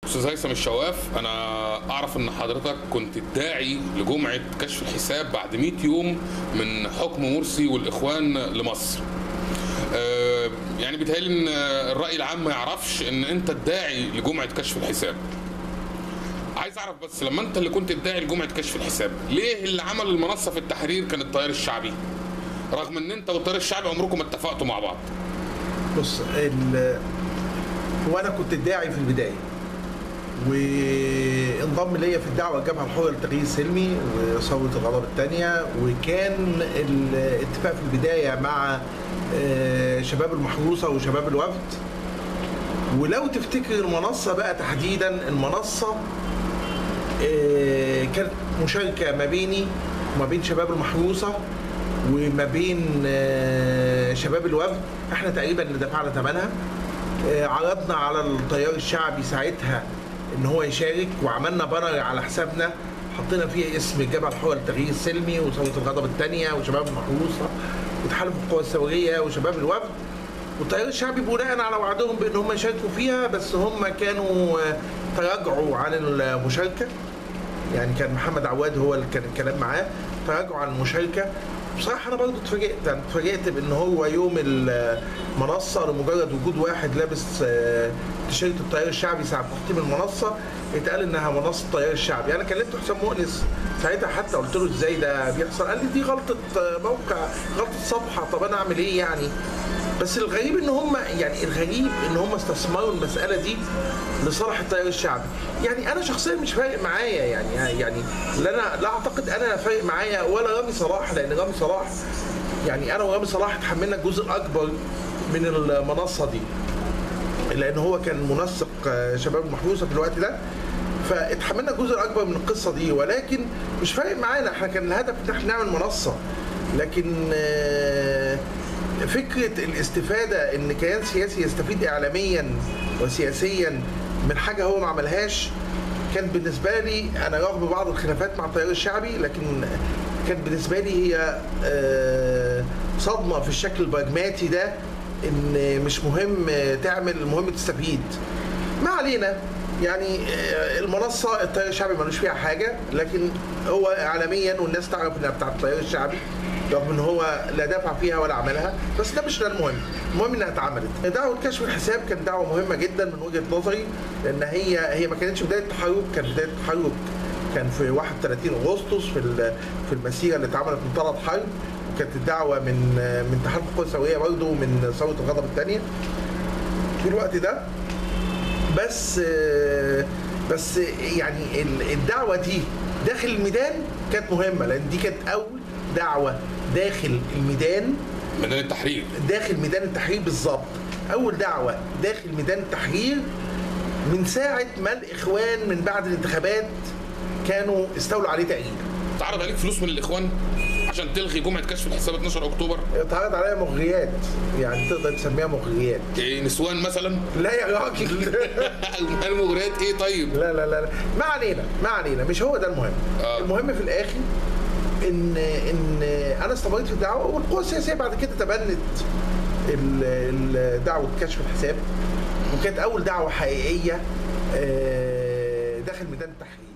استاذ هيثم الشواف انا اعرف ان حضرتك كنت الداعي لجمعه كشف الحساب بعد 100 يوم من حكم مرسي والاخوان لمصر آه، يعني بيتهيألي ان الراي العام ما يعرفش ان انت الداعي لجمعه كشف الحساب عايز اعرف بس لما انت اللي كنت الداعي لجمعه كشف الحساب ليه اللي عمل المنصه في التحرير كان التيار الشعبي رغم ان انت والتيار الشعبي عمركم ما اتفقتوا مع بعض بص ال... وانا كنت الداعي في البدايه وانضم ليا في الدعوه الجبهه الحره للتغيير السلمي وثوره الغضب الثانيه وكان الاتفاق في البدايه مع آه، شباب المحروسه وشباب الوفد ولو تفتكر المنصه بقى تحديدا المنصه آه، كانت مشاركه ما بيني وما بين شباب المحروسه وما بين آه، شباب الوفد احنا تقريبا اللي دفعنا ثمنها آه، عرضنا على التيار الشعبي ساعتها ان هو يشارك وعملنا بانر على حسابنا حطينا فيه اسم الجبهه الحره للتغيير السلمي وثوره الغضب الثانيه وشباب المحروسه وتحالف القوى الثوريه وشباب الوفد والتيار الشعبي بناء على وعدهم بان هم يشاركوا فيها بس هم كانوا آه، تراجعوا عن المشاركه يعني كان محمد عواد هو اللي كان الكلام معاه تراجعوا عن المشاركه بصراحه انا برضه اتفاجئت انا اتفاجئت بان هو يوم المنصه لمجرد وجود واحد لابس آه، تيشيرت التيار الشعبي ساعه تحطيم المنصه اتقال انها منصه التيار الشعبي انا كلمت حسام مؤنس ساعتها حتى قلت له ازاي ده بيحصل قال لي دي غلطه آه، موقع غلطه صفحه طب انا اعمل ايه يعني بس الغريب ان هم يعني الغريب ان هم استثمروا المساله دي لصالح التيار الشعبي يعني انا شخصيا مش فارق معايا يعني يعني لا انا لا اعتقد انا فارق معايا ولا رامي صلاح لان رامي صلاح يعني انا ورامي صلاح اتحملنا الجزء الاكبر من المنصه دي لان هو كان منسق آه، شباب المحروسه في الوقت ده فاتحملنا الجزء الاكبر من القصه دي ولكن مش فارق معانا احنا كان الهدف ان احنا نعمل منصه لكن آه، فكره الاستفاده ان كيان سياسي يستفيد اعلاميا وسياسيا من حاجه هو ما عملهاش كان بالنسبه لي انا رغم بعض الخلافات مع التيار الشعبي لكن كان بالنسبه لي هي آه، صدمه في الشكل البراجماتي ده ان مش مهم تعمل المهم تستفيد ما علينا يعني آه، المنصه التيار الشعبي ملوش فيها حاجه لكن هو اعلاميا والناس تعرف انها بتاعت التيار الشعبي رغم ان هو لا دافع فيها ولا عملها بس ده مش ده المهم المهم انها اتعملت دعوه كشف الحساب كانت دعوه مهمه جدا من وجهه نظري لان هي هي ما كانتش بدايه تحرك كانت بدايه تحرك كان في 31 اغسطس في ال- في المسيره اللي اتعملت من طلعت حرب وكانت الدعوه من من تحالف القوى الثوريه برضه ومن ثوره الغضب الثانيه في الوقت ده بس بس يعني ال- الدعوه دي داخل الميدان كانت مهمه لان دي كانت اول دعوه داخل الميدان ميدان التحرير داخل ميدان التحرير بالظبط اول دعوه داخل ميدان التحرير من ساعه ما الاخوان من بعد الانتخابات كانوا استولوا عليه تقريبا اتعرض عليك فلوس من الاخوان عشان تلغي جمعه كشف الحساب 12 اكتوبر اتعرض عليا مغريات يعني تقدر تسميها مغريات إيه نسوان مثلا لا يا راجل المغريات ايه طيب لا لا لا لا. ما علينا ما علينا مش هو ده المهم آه. المهم في الاخر ان ان انا استمريت في الدعوه والقوى السياسيه بعد كده تبنت ال- ال- دعوه كشف الحساب وكانت اول دعوه حقيقيه آه، داخل ميدان التحرير